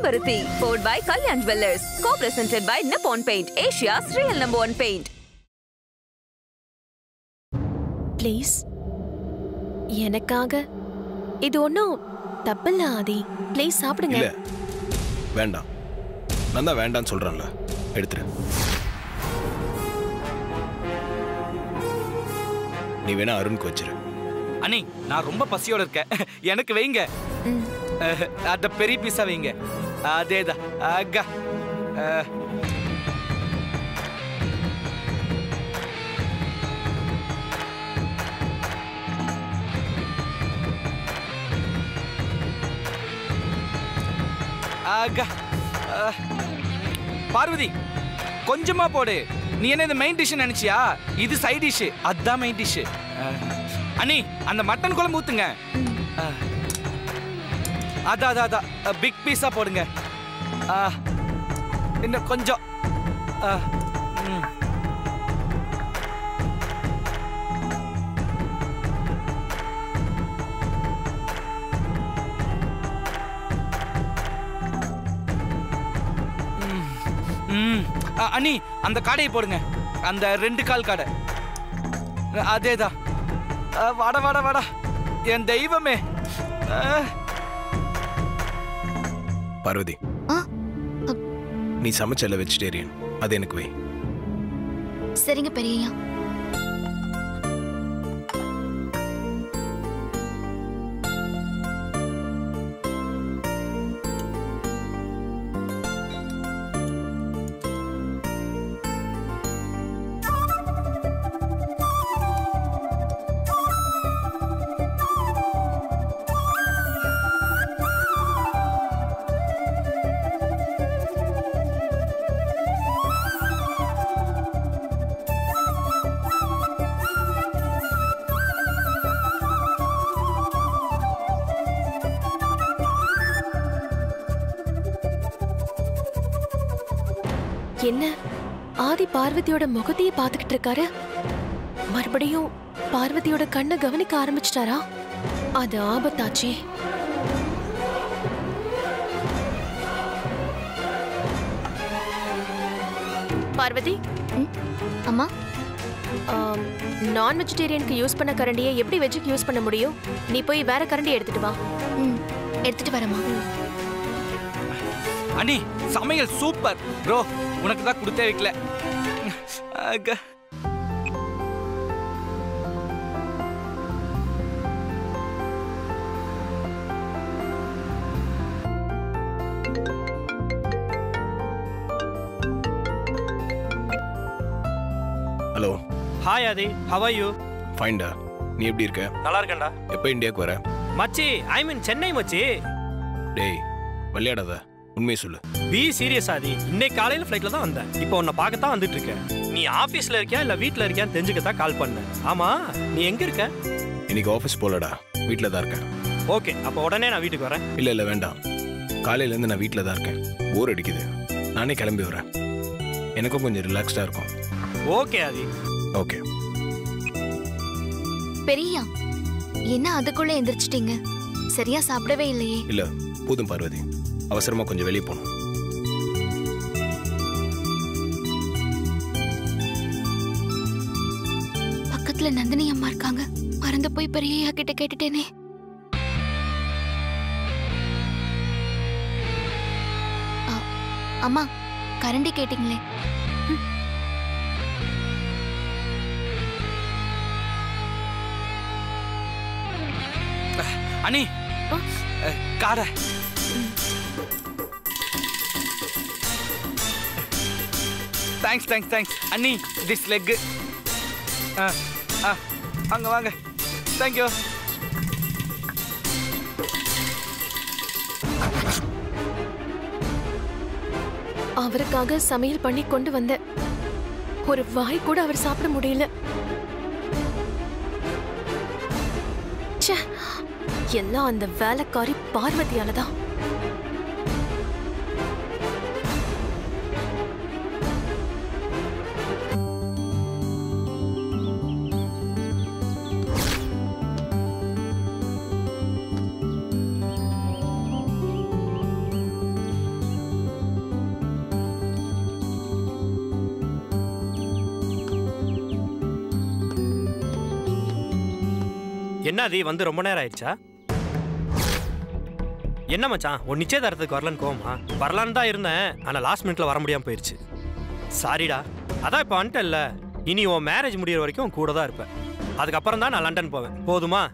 செம்பருத்தி powered by Kalyan Jewellers co presented by Nippon Paint Asia's real number one paint please எனக்காக இது ஒன்றும் தப்பில்ல ஆதி ப்ளீஸ் சாப்பிடுங்க இல்ல வேண்டாம் நான் தான் வேண்டாம்னு சொல்றேன்ல எடுத்துரு நீ வேணா அருணுக்கு வச்சிரு அண்ணி நான் ரொம்ப பசியோட இருக்கேன் எனக்கு வைங்க அஹ், அத பெரிய பீஸா வைங்க அதேதான் அக்கா அஹ், அக்கா அஹ், பார்வதி கொஞ்சமா போடு நீ என்ன இந்த மெயின் டிஷ் நினைச்சியா இது சைட் டிஷ் அதான் மெயின் டிஷ் அண்ணி அந்த மட்டன் குழம்பு ஊத்துங்க அஹ், அதான் அதான் அதான் பிக் பீஸா போடுங்க அஹ், இன்னும் கொஞ்சம் அஹ், ம். ம். ம். அ, அண்ணி அந்த காடையை போடுங்க அந்த ரெண்டு கால் காடை அதேதான் அ, வாடா வாடா வாடா என் தெய்வமே அஹ். பார்வதி ஆ, அ- நீ சமைச்சல வெஜிடேரியன் அது எனக்கு வை சரிங்க பெரியய்யா என்ன ஆதி பார்வதியோட முகத்தையே பார்த்துக்கிட்டு இருக்காரு மறுபடியும் பார்வதியோட கண்ணை கவனிக்க ஆரம்பிச்சிட்டாரா அது ஆபத்தாச்சே பார்வதி அம்மா நான் வெஜிடேரியனுக்கு யூஸ் பண்ண கரண்டியை எப்படி வெஜ்ஜுக்கு யூஸ் பண்ண முடியும் நீ போய் வேற கரண்டி எடுத்துட்டு வா ம் எடுத்துட்டு வரேம்மா அண்ணி சமையல் சூப்பர் ப்ரோ உனக்கு தான் கொடுத்தே வைக்கல அக்கா. Hello hi Aadhi how are you ஃபைன்டா நீ எப்படி இருக்க நல்லா இருக்கேன்டா எப்போ இந்தியாவுக்கு வர மச்சி ஐ மீன் சென்னை மச்சி டேய் விளையாடாத உண்மையை சொல்லு பி சீரியஸ் ஆதி இன்னைக்கு காலையில ஃப்ளைட்ல தான் வந்தேன் இப்போ உன்னை பார்க்க தான் வந்துட்டு இருக்கேன் நீ ஆபீஸ்ல இருக்கியா இல்ல வீட்ல இருக்கியான்னு தெரிஞ்சுக்க தான் கால் பண்ணேன் ஆமா நீ எங்க இருக்க இன்னைக்கு ஆஃபீஸ் போலடா வீட்டில் தான் இருக்கேன் ஓகே அப்போ உடனே நான் வீட்டுக்கு வரேன் இல்லை இல்லை வேண்டாம் காலையிலேருந்து நான் வீட்டில் தான் இருக்கேன் போர் அடிக்குது நானே கிளம்பி வரேன் எனக்கும் கொஞ்சம் ரிலாக்ஸ்டாக இருக்கும் ஓகே ஆதி ஓகே பெரியய்யா என்ன அதுக்குள்ள எந்திரிச்சிட்டீங்க சரியா சாப்பிடவே இல்லையே இல்லை போதும் பார்வதி அவசரமாக கொஞ்சம் வெளியே போகணும் பக்கத்துல நந்தினி அம்மா இருக்காங்க மறந்து போய் பெரியய்யா கிட்ட கேட்டுட்டேனே அ, அம்மா கரண்டி கேட்டிங்களே அண்ணி அஹ், காடை தேங்க்ஸ் தேங்க்ஸ் தேங்க்ஸ் அண்ணி திஸ் லெக் ஆ ஆ அங்க வாங்க தேங்க்யூ அவருக்காக சமையல் பண்ணி கொண்டு வந்தேன் ஒரு வாய் கூட அவர் சாப்பிட முடியல ச்சே, எல்லாம் அந்த வேலைக்காரி பார்வதியால தான் என்ன அது வந்து ரொம்ப நேரம் ஆயிடுச்சா என்ன மச்சான் உன் நிச்சயதாரத்துக்கு வரலன்னு கோவமா வரலான்னு தான் இருந்தேன் ஆனால் லாஸ்ட் மினிட்ல வர முடியாமல் போயிடுச்சு சாரிடா அதான் இப்போ வந்துட்டல்ல இனி உன் மேரேஜ் முடியிற வரைக்கும் உன் கூட தான் இருப்பேன் அதுக்கப்புறம் தான் நான் லண்டன் போவேன் போதுமா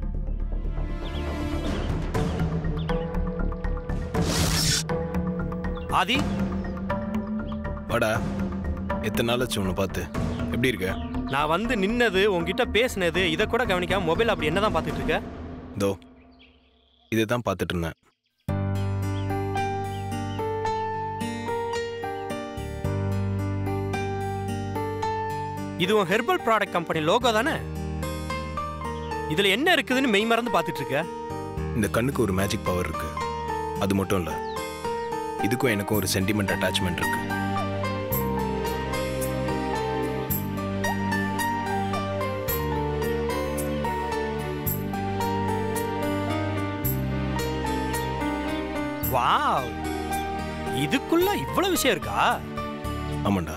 ஆதி வாடா எத்தனை நாள் ஆச்சு உன்னை பார்த்து எப்படி இருக்க நான் வந்து நின்னது உன்கிட்ட பேசினது இதை கூட கவனிக்காம மொபைல் அப்படி என்னதான் பார்த்துட்டு இருக்க இதோ இதை தான் பார்த்துட்டு இருந்தேன் இது உன் ஹெர்பல் ப்ராடக்ட் கம்பெனி லோகோ தானே இதுல என்ன இருக்குதுன்னு மெய் மறந்து பார்த்துட்டு இருக்க இந்த கண்ணுக்கு ஒரு மேஜிக் பவர் இருக்கு அது மட்டும் இல்லை இதுக்கும் எனக்கும் ஒரு சென்டிமெண்ட் அட்டாச்மெண்ட் இருக்கு வாவ் இதுக்குள்ள இவ்வளவு விஷயம் இருக்கா ஆமாண்டா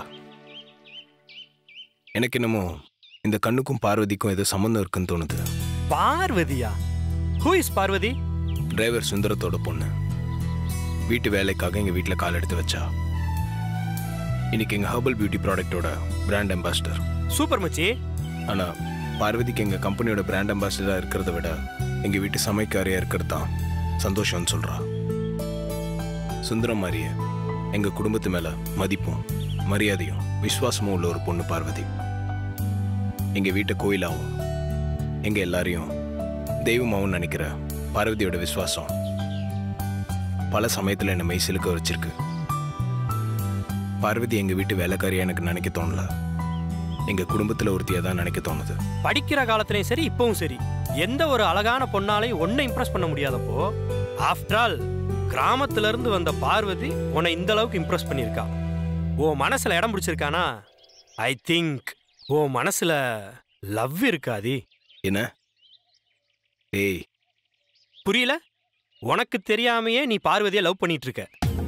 எனக்கு என்னமோ இந்த கண்ணுக்கும் பார்வதிக்கும் ஏதோ சம்மந்தம் இருக்குன்னு தோணுது பார்வதியா ஹூ இஸ் பார்வதி டிரைவர் சுந்தரத்தோட பொண்ணு வீட்டு வேலைக்காக எங்கள் வீட்டில் கால் எடுத்து வச்சா இன்னைக்கு எங்கள் ஹர்பல் பியூட்டி ப்ராடக்ட்டோட பிராண்ட் அம்பாசிடர் சூப்பர் மச்சி ஆனால் பார்வதிக்கு எங்கள் கம்பெனியோட பிராண்ட் அம்பாசிடராக இருக்கிறத விட எங்கள் வீட்டு சமைக்காரியாக இருக்கிறது தான் சந்தோஷம்னு சொல்கிறா சுந்தரம் மாதிரியே எங்கள் குடும்பத்து மேலே மதிப்பும் மரியாதையும் விசுவாசமும் உள்ள ஒரு பொண்ணு பார்வதி எங்கள் வீட்டை கோயிலாகவும் எங்கள் எல்லாரையும் தெய்வமாகவும் நினைக்கிற பார்வதியோட விசுவாசம் பல சமயத்தில் என்னை மெய் சிலுக்க வச்சிருக்கு பார்வதி எங்கள் வீட்டு வேலைக்காரியா எனக்கு நினைக்க தோணல எங்கள் குடும்பத்தில் ஒருத்தியாக தான் நினைக்க தோணுது படிக்கிற காலத்துலயும் சரி இப்பவும் சரி எந்த ஒரு அழகான பொண்ணாலையும் ஒன்னை இம்ப்ரெஸ் பண்ண முடியாதப்போ ஆஃப்டர் ஆல் கிராமத்துல இருந்து வந்த பார்வதி உன்னை இந்த அளவுக்கு இம்ப்ரெஸ் பண்ணியிருக்கா ஓ மனசுல இடம் பிடிச்சிருக்கானா ஐ திங்க் ஓ மனசுல லவ் இருக்காதி என்ன ஏய் புரியல உனக்கு தெரியாமையே நீ பார்வதியை லவ் பண்ணிட்டு இருக்க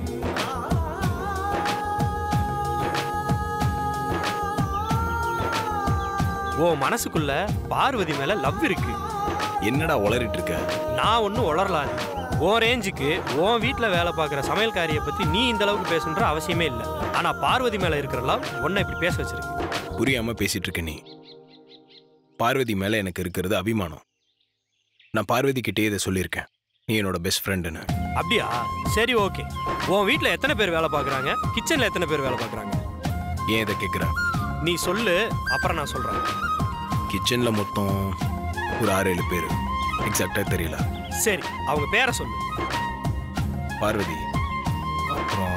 ஓ மனசுக்குள்ள பார்வதி மேல லவ் இருக்கு என்னடா உளறிட்டு இருக்க நான் ஒன்றும் உளரலாது உன் ரேஞ்சுக்கு உன் வீட்டில் வேலை பார்க்குற சமையல்காரியை பற்றி நீ இந்த அளவுக்கு பேசுன்ற அவசியமே இல்லை ஆனால் பார்வதி மேலே இருக்கிற லவ் உன்னை இப்படி பேச வச்சிருக்கு புரியாம பேசிட்டு இருக்க நீ பார்வதி மேல எனக்கு இருக்கிறது அபிமானம் நான் பார்வதி கிட்டே இதை சொல்லியிருக்கேன் நீ என்னோட பெஸ்ட் ஃப்ரெண்டுன்னு அப்படியா சரி ஓகே உன் வீட்டில் எத்தனை பேர் வேலை பார்க்குறாங்க கிச்சனில் எத்தனை பேர் வேலை பார்க்குறாங்க ஏன் இதை கேட்குற நீ சொல்லு அப்புறம் நான் சொல்கிறேன் கிச்சன்ல மொத்தம் ஒரு ஆறு ஏழு பேர் எக்ஸாக்டாக தெரியல சரி அவங்க பேரை சொல்லு பார்வதி அப்புறம்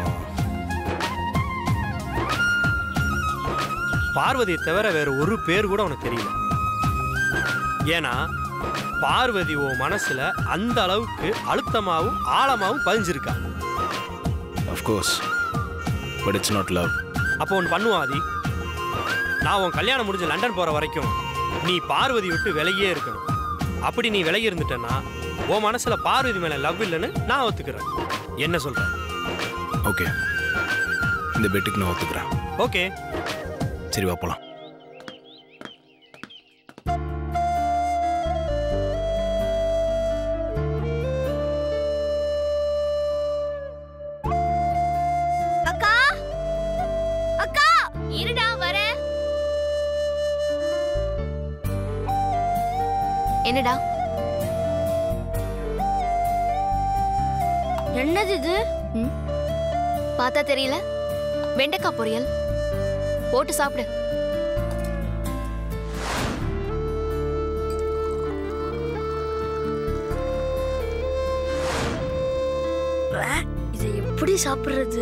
பார்வதியை தவிர வேற ஒரு பேர் கூட உனக்கு தெரியல ஏன்னா பார்வதி உன் மனசுல அந்த அளவுக்கு அழுத்தமாவும் ஆழமாவும் பதிஞ்சிருக்கா of course but it's not love அப்போ ஒன்று பண்ணுவோம் ஆதி நான் உன் கல்யாணம் முடிஞ்சு லண்டன் போற வரைக்கும் நீ பார்வதி விட்டு விலகியே இருக்கணும் அப்படி நீ விலகி இருந்துட்டேன்னா உன் மனசுல பார்வதி மேல லவ் இல்லைன்னு நான் ஒத்துக்கிறேன் என்ன சொல்ற ஓகே இந்த பெட்டுக்கு நான் ஒத்துக்கிறேன் ஓகே சரி வா போலாம் அக்கா அக்கா இருடா வரேன் என்னடா என்னது இது பார்த்தா தெரியல வெண்டைக்காய் பொரியல் போட்டு சாப்பிடு இதை எப்படி சாப்பிடுறது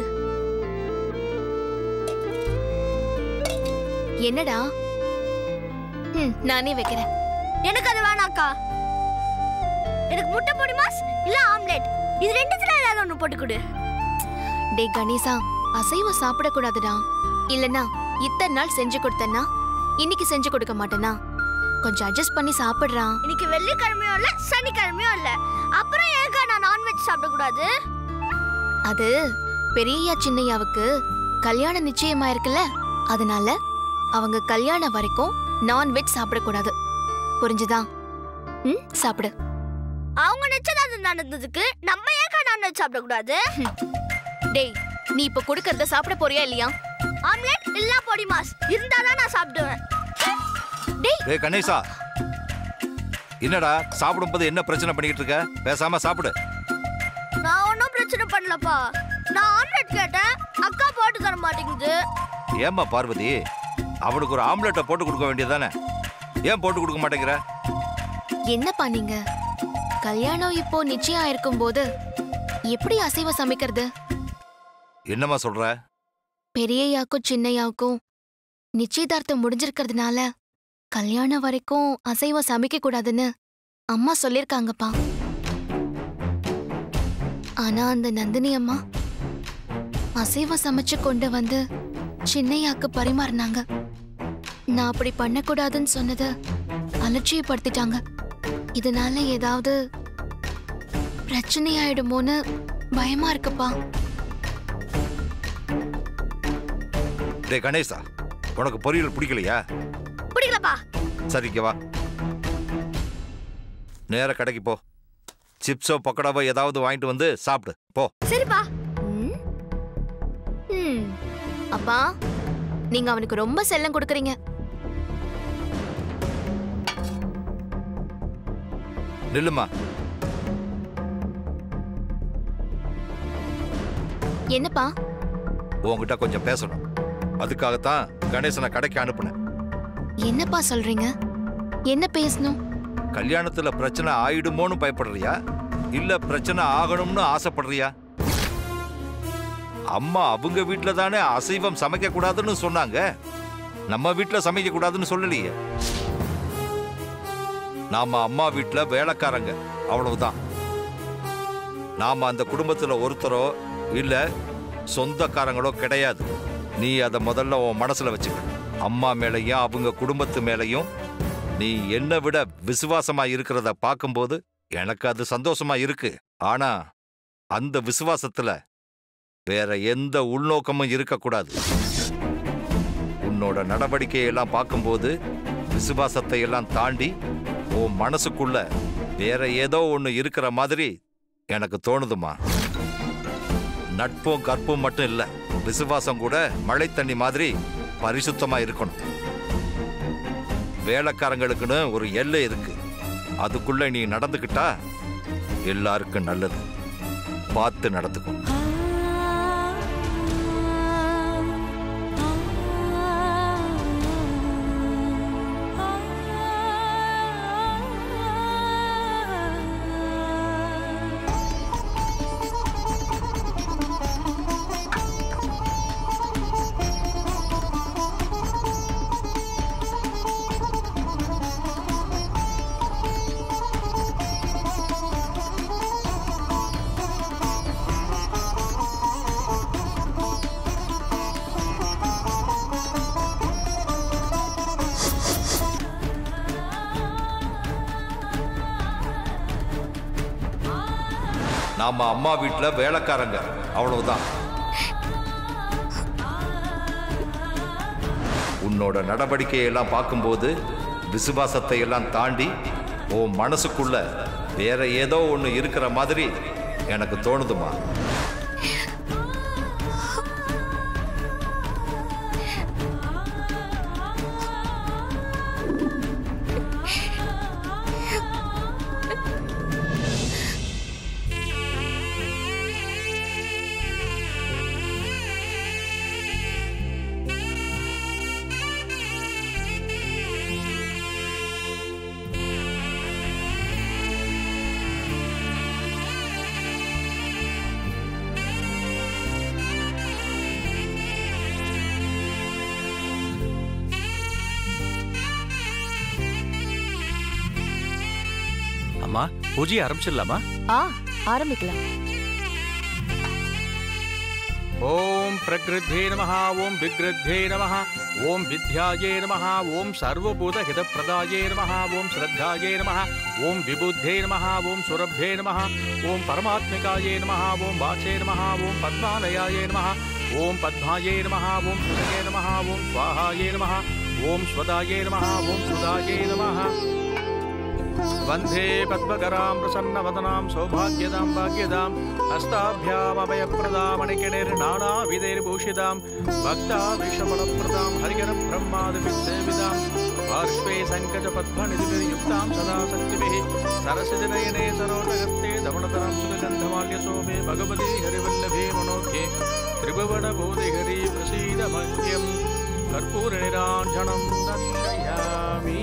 என்னடா ம் நானே வைக்கிறேன் எனக்கு அது வேணாக்கா எனக்கு முட்டை பொடி மாஸ் இல்ல ஆம்லெட் இது ரெண்டுத்துல ஏதாவது ஒன்று போட்டு கொடு டேய் கணேசா அசைவம் சாப்பிடக்கூடாதுடா இல்லனா இத்தனை நாள் செஞ்சு கொடுத்தேன்னா இன்னைக்கு செஞ்சு கொடுக்க மாட்டேனா கொஞ்சம் அட்ஜஸ்ட் பண்ணி சாப்பிடுறா இன்னைக்கு வெள்ளிக்கிழமையும் இல்ல சனிக்கிழமையும் இல்ல அப்புறம் ஏக்கா நான் நான்வெஜ் சாப்பிடக்கூடாது அது பெரியய்யா சின்னையாவுக்கு கல்யாணம் நிச்சயமா இருக்குல்ல அதனால அவங்க கல்யாணம் வரைக்கும் நான்வெஜ் சாப்பிடக்கூடாது புரிஞ்சுதா ம் சாப்பிடு அவங்க நிச்சயதார்த்தம் நடந்ததுக்கு நம்ம ஏன் நான்வெஜ் சாப்பிடக்கூடாது டேய் நீ இப்ப கொடுக்கறத சாப்பிட போறியா இல்லையா ஆம்லெட் இல்ல பொடி மாஸ் இருந்தாதான் நான் சாப்பிடுவேன் டேய் கணேசா என்னடா சாப்பிடும்போது என்ன பிரச்சனை பண்ணிக்கிட்டு இருக்க பேசாம சாப்பிடு நான் ஒன்றும் பிரச்சனை பண்ணலப்பா நான் ஆம்லெட் கேட்டேன் அக்கா போட்டு தர மாட்டேங்குது ஏம்மா பார்வதி அவனுக்கு ஒரு ஆம்லெட்டை போட்டு கொடுக்க வேண்டியதானே ஏன் போட்டு கொடுக்க மாட்டேங்கிற என்னப்பா நீங்க கல்யாணம் இப்போ நிச்சயம் ஆயிருக்கும் போது எப்படி அசைவம் சமைக்கிறது என்னம்மா சொல்ற பெரியயாக்கும் சின்னையாவுக்கும் நிச்சயதார்த்தம் முடிஞ்சிருக்கிறதுனால கல்யாணம் வரைக்கும் அசைவம் சமைக்க கூடாதுன்னு அம்மா சொல்லிருக்காங்கப்பா ஆனா அந்த நந்தினி அம்மா அசைவம் சமைச்சு கொண்டு வந்து சின்னையாக்கு பரிமாறினாங்க நான் அப்படி பண்ணக்கூடாதுன்னு சொன்னதை அலட்சியப்படுத்திட்டாங்க இதனால ஏதாவது பிரச்சனை ஆயிடுமோன்னு பயமா இருக்குப்பா டேய் கணேசா உனக்கு பொரியல் பிடிக்கலையா பிடிக்கலப்பா சரிங்க வா நேர கடைக்கு போ சிப்ஸோ பக்கோடாவோ ஏதாவது வாங்கிட்டு வந்து சாப்பிடு போ சரிப்பா ம்? ம். அப்பா நீங்க அவனுக்கு ரொம்ப செல்லம் கொடுக்கறீங்க நில்லுமா என்னப்பா உன்கிட்ட கொஞ்சம் பேசணும் அதுக்காகத்தான் கணேசனை கடைக்கு அனுப்புனேன் என்னப்பா சொல்றீங்க என்ன பேசணும் கல்யாணத்துல பிரச்சனை ஆயிடுமோன்னு பயப்படுறியா இல்ல பிரச்சனை ஆகணும்னு ஆசைப்படுறியா அம்மா அவங்க வீட்ல தானே அசைவம் சமைக்க கூடாதுன்னு சொன்னாங்க நம்ம வீட்ல சமைக்க கூடாதுன்னு சொல்லலையே நாம அம்மா வீட்ல வேலைக்காரங்க அவ்வளவுதான் நாம அந்த குடும்பத்துல ஒருத்தரோ இல்ல சொந்தக்காரங்களோ கிடையாது நீ அதை முதல்ல உன் மனசுல வச்சுக்க அம்மா மேலையும் அவங்க குடும்பத்து மேலையும் நீ என்னை விட விசுவாசமா இருக்கிறத பார்க்கும்போது எனக்கு அது சந்தோஷமா இருக்கு ஆனா அந்த விசுவாசத்துல வேற எந்த உள்நோக்கமும் இருக்கக்கூடாது உன்னோட நடவடிக்கையெல்லாம் பார்க்கும்போது விசுவாசத்தை எல்லாம் தாண்டி உன் மனசுக்குள்ள வேற ஏதோ ஒண்ணு இருக்கிற மாதிரி எனக்கு தோணுதுமா நட்பும் கற்பும் மட்டும் இல்ல விசுவாசம் கூட மழை தண்ணி மாதிரி பரிசுத்தமா இருக்கணும் வேலைக்காரங்களுக்குன்னு ஒரு எல்லை இருக்கு அதுக்குள்ள நீ நடந்துக்கிட்டா எல்லாருக்கும் நல்லது பார்த்து நடந்துக்கும் நாம அம்மா வீட்ல வேலைக்காரங்க அவ்வளவுதான் உன்னோட நடவடிக்கையெல்லாம் பார்க்கும்போது விசுவாசத்தை எல்லாம் தாண்டி உன் மனசுக்குள்ள வேற ஏதோ ஒண்ணு இருக்கிற மாதிரி எனக்கு தோணுதுமா அம்மா பூஜையை ஆரம்பிச்சிடலாமா ஆ ஆரம்பிக்கலாம் ஓம் பிரகிருத்தே நம ஓம் விக்ருத்தே நம ஓம் வித்யாயே நம ஓம் சர்வபூத ஹிதப்பிரதாயே நம ஓம் ஸ்ரத்தாயே நம ஓம் விபுத்தே நம ஓம் சுரभ्ये நம ஓம் பரமாத்மிகாயே நம ஓம் வாச்சே நம ஓம் பத்மாலயாயே நம ஓம் பத்மாயே நம ஓம் சுதயே நம ஓம் ஸ்வாஹாயே நம ஓம் ஸ்வதாயே நம ஓம் சுதாயே நம वन्दे पद्मकरां प्रसन्नवदनां सौभाग्यदां भाग्यदां हस्ताभ्यामभयप्रदामणिकिणिर्नानाविधैर्भूषितां भक्ताविषफलप्रदां हरिहरब्रह्मादिभिर्सेवितां पार्श्वे सङ्कचपद्मनिधिभिर्युक्तां सदा शक्तिभिः सरसिजनयने सरोजगस्ते धवलतरां सुगन्धमाल्यशोभे भगवती हरिवल्लभे मनोज्ञे त्रिभुवनबोधिहरि प्रसीदमह्यं कर्पूरनिराञ्जनं दर्शयामि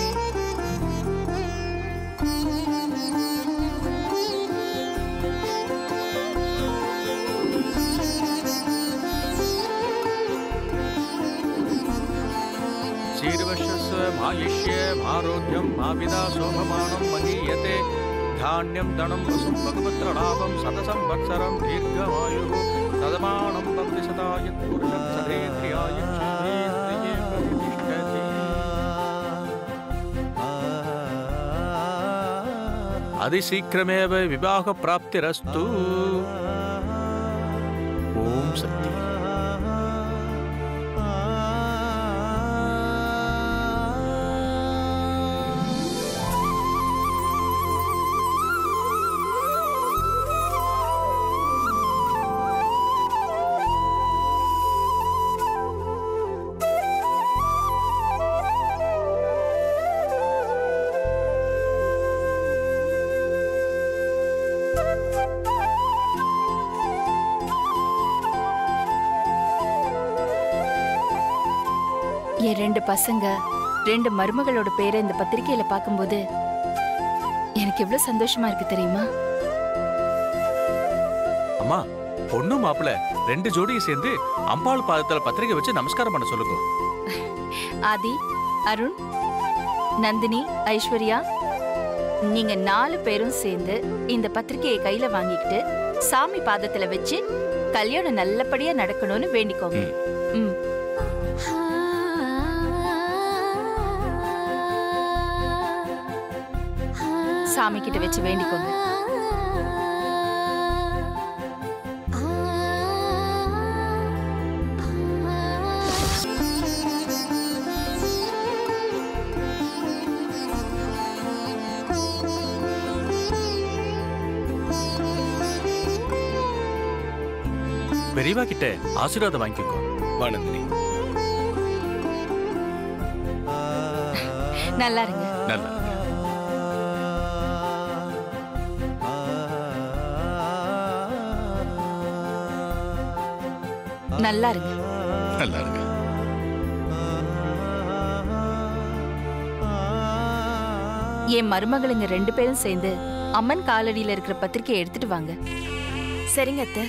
शीर्वशस्व मायुष्य मारोग्यं माविदा शोभमानं महीयते धान्यं धनं वसुं भगवत्रलाभं शतसंवत्सरं दीर्घमायुः तदमानं भवति सदा यत्पुरुषं सदेन्द्रियाय क्षेत्रेन्द्रिये प्रतिष्ठति அதிசீக்கிரமேவ விவாக பிராப்திரஸ்து ஓம் சக்தி என் ரெண்டு பசங்க ரெண்டு மருமகளோட பேரை இந்த பத்திரிக்கையில பார்க்கும்போது எனக்கு எவ்வளவு சந்தோஷமா இருக்கு தெரியுமா அம்மா பொண்ணு மாப்பிள்ள ரெண்டு ஜோடியை சேர்ந்து அம்பாள் பாதத்துல பத்திரிக்கை வச்சு நமஸ்காரம் பண்ண சொல்லுங்க ஆதி அருண் நந்தினி ஐஸ்வர்யா நீங்க நாலு பேரும் சேர்ந்து இந்த பத்திரிக்கையை கையில வாங்கிக்கிட்டு சாமி பாதத்துல வச்சு கல்யாணம் நல்லபடியா நடக்கணும்னு வேண்டிக்கோங்க ம் சாமி கிட்ட வச்சு வேண்டிக்கோங்க பெரியவா கிட்ட ஆசீர்வாதம் வாங்கிக்கோங்க வா நந்தினி நல்லா இருங்க நல்லா நல்லா இருங்க நல்லா இருங்க என் மருமகளுங்க ரெண்டு பேரும் சேர்ந்து அம்மன் காலடியில இருக்கிற பத்திரிக்கையை எடுத்துட்டு வாங்க சரிங்க அத்தை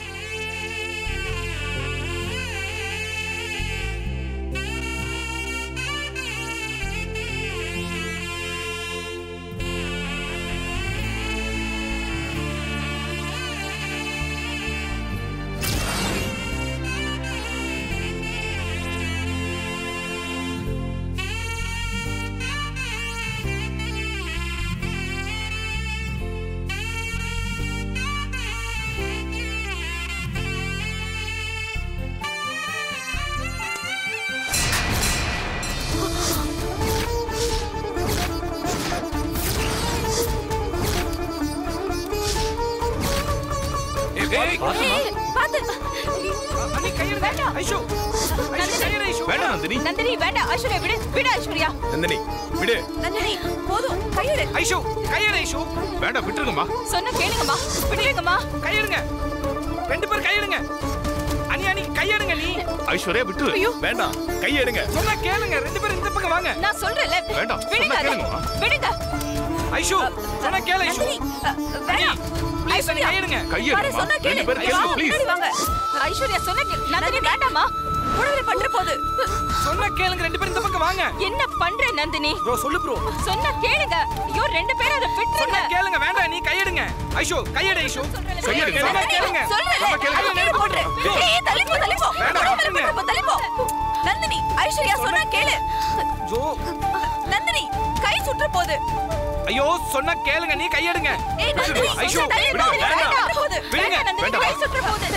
பாத்து அண்ணி கையெடு ஐஷோ ஐஷோ கையெடு ஐஷோ வேண்டாம் நந்தினி நந்தினி வேண்டாம் ஐஸ்வர்யா விடு விடு ஐஸ்வர்யா நந்தினி விடு நந்தினி போதும் கையெடு ஐஷோ கையெடு ஐஷோ வேண்டாம் விட்டுருங்கம்மா சொன்ன கேளுங்கம்மா விடுங்கம்மா கையெடுங்க ரெண்டு பேரும் கையெடுங்க அண்ணி அண்ணி கையெடுங்க நீ ஐஸ்வர்யா விட்டு வேண்டாம் கையெடுங்க சொன்னா கேளுங்க ரெண்டு பேரும் இந்த பக்கம் வாங்க நான் சொல்றேன்ல வேண்டாம், விடுங்க சொன்னா அதை. கேளுங்கம்மா. விடுங்க ஐஷோ சொன்னா கேளு ஐஷோ நந்தினி அ, வேண்டாம் ப்ளீஸ் அண்ணி கையெடுங்க கையெடுமா. பாரு, சொன்னா கேளு ரெண்டு பேரும் ஐயோ, கேளுங்க, please. முன்னாடி வாங்க ஐஸ்வர்யா சொன்ன கேளு நந்தினி வேண்டாமா புடவை பண்ற போது சொன்னா கேளுங்க ரெண்டு பேரும் இந்த பக்கம் வாங்க என்ன பண்ற நந்தினி ப்ரோ சொல்லு ப்ரோ சொன்ன கேளுங்க ஐயோ ரெண்டு பேரும் அதை சொன்னா விட்டுருங்க கேளுங்க வேண்டாம் நீ கையெடுங்க ஐஷோ கையெடு ஐஷோ கையெடுங்க. சொன்னா நந்தினி, கேளுங்க சொல்றேன்ல, சொன்னா கேளுங்க. அதை கீழே போட்டுரு. ஏய், தள்ளி போ, தள்ளி போ. வேண்டாம், புடவை விட்டுருங்க. பண்ற போ, தள்ளி போ. நந்தினி ஐஸ்வர்யா சொன்னா கேளு ஜோ நந்தினி கை சுற்ற போகுது ஐயோ சொன்னா கேளுங்க நீ கையெடுங்க ஏய் நந்தினி ஐஷோ தள்ளி விடுங்க, போ, வேண்டாம். வேண்டாம். போகுது. விடுங்க, வேண்டாம், நந்தினி வேண்டாம். கை சுற்ற போகுது